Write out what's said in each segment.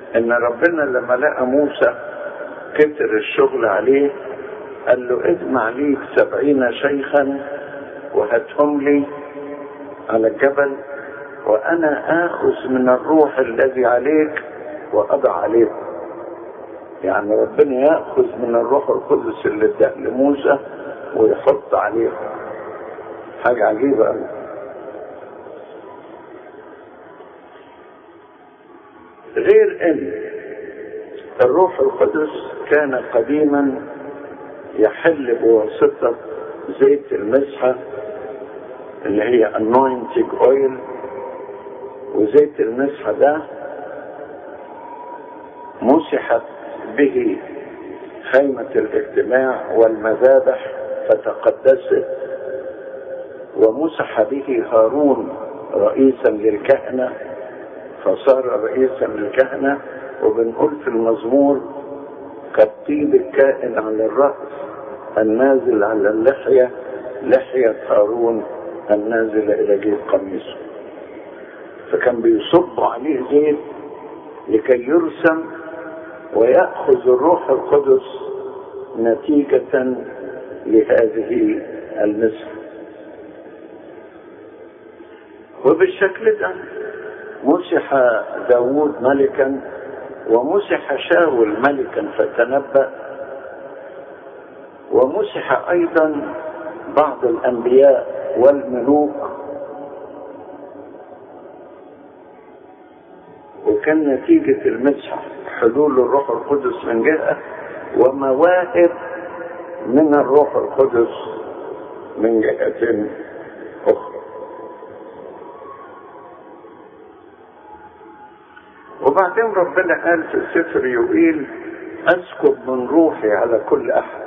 ان ربنا لما لقى موسى كتر الشغل عليه قال له اجمع لي سبعين شيخا وهاتهم لي على الجبل وانا اخذ من الروح الذي عليك واضع عليك يعني ربنا ياخذ من الروح القدس اللي اداه لموسى ويحط عليه حاجه عجيبه قوي غير ان الروح القدس كان قديما يحل بواسطة زيت المسحة اللي هي anointing oil وزيت المسحة ده مسحت به خيمة الاجتماع والمذابح فتقدست ومسح به هارون رئيسا للكهنة فصار رئيسا للكهنة وبنقول في المزمور كالطيب الكائن على الرأس النازل على اللحية لحية هارون النازلة إلى جيب قميصه فكان بيصب عليه زيت لكي يرسم ويأخذ الروح القدس نتيجة لهذه المسح وبالشكل ده مسح داود ملكا ومسح شاول ملكا فتنبأ ومسح ايضا بعض الانبياء والملوك وكان نتيجة المسح حلول الروح القدس من جهة ومواهب من الروح القدس من جهة أخرى وبعدين ربنا قال في السفر يقيل اسكب من روحي على كل احد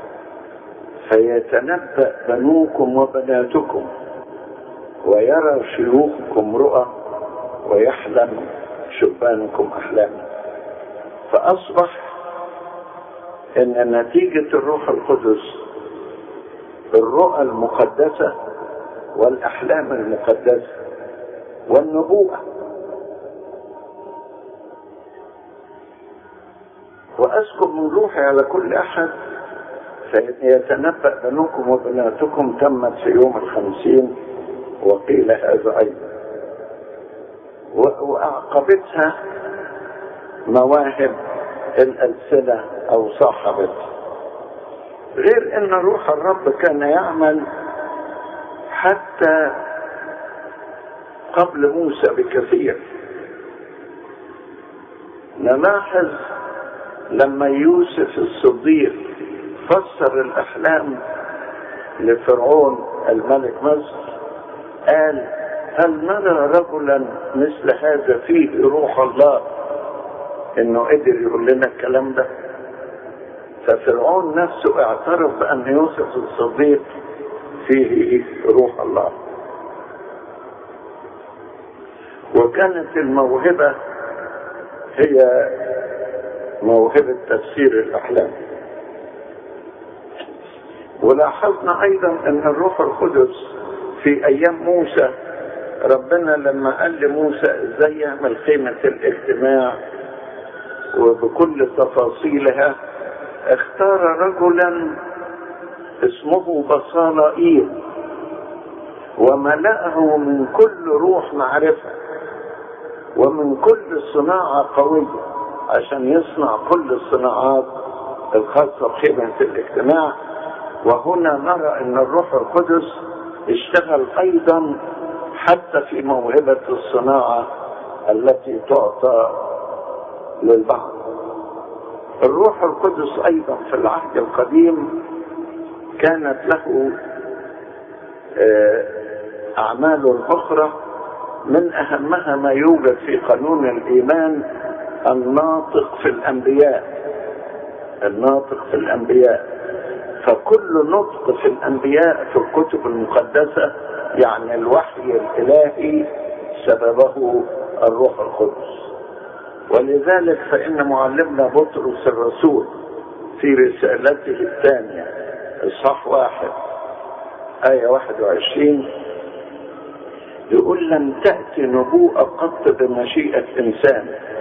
فيتنبأ بنوكم وبناتكم ويرى شيوخكم رؤى ويحلم شبانكم احلاما فاصبح ان نتيجة الروح القدس الرؤى المقدسة والاحلام المقدسة والنبوءة واسكب من روحي على كل احد فيتنبأ بنوكم وبناتكم تمت في يوم الخمسين وقيل هذا ايضا واعقبتها مواهب الالسنه او صاحبتها غير ان روح الرب كان يعمل حتى قبل موسى بكثير نلاحظ لما يوسف الصديق فسر الاحلام لفرعون الملك مصر قال هل نرى رجلا مثل هذا فيه روح الله انه قدر يقول لنا الكلام ده ففرعون نفسه اعترف بان يوسف الصديق فيه روح الله وكانت الموهبه هي موهبة تفسير الأحلام ولاحظنا أيضا أن الروح القدس في أيام موسى ربنا لما قال لموسى ازاي يعمل خيمة الاجتماع وبكل تفاصيلها اختار رجلا اسمه بصالائيل وملأه من كل روح معرفة ومن كل صناعة قوية عشان يصنع كل الصناعات الخاصة بخدمة الاجتماع وهنا نرى ان الروح القدس اشتغل ايضا حتى في موهبة الصناعة التي تعطى للبعض الروح القدس ايضا في العهد القديم كانت له اعمال اخرى من اهمها ما يوجد في قانون الايمان الناطق في الانبياء الناطق في الانبياء فكل نطق في الانبياء في الكتب المقدسه يعني الوحي الالهي سببه الروح القدس ولذلك فان معلمنا بطرس الرسول في رسالته الثانيه اصحاح واحد ايه 21 يقول لم تأتي نبوءة قط بمشيئة إنسان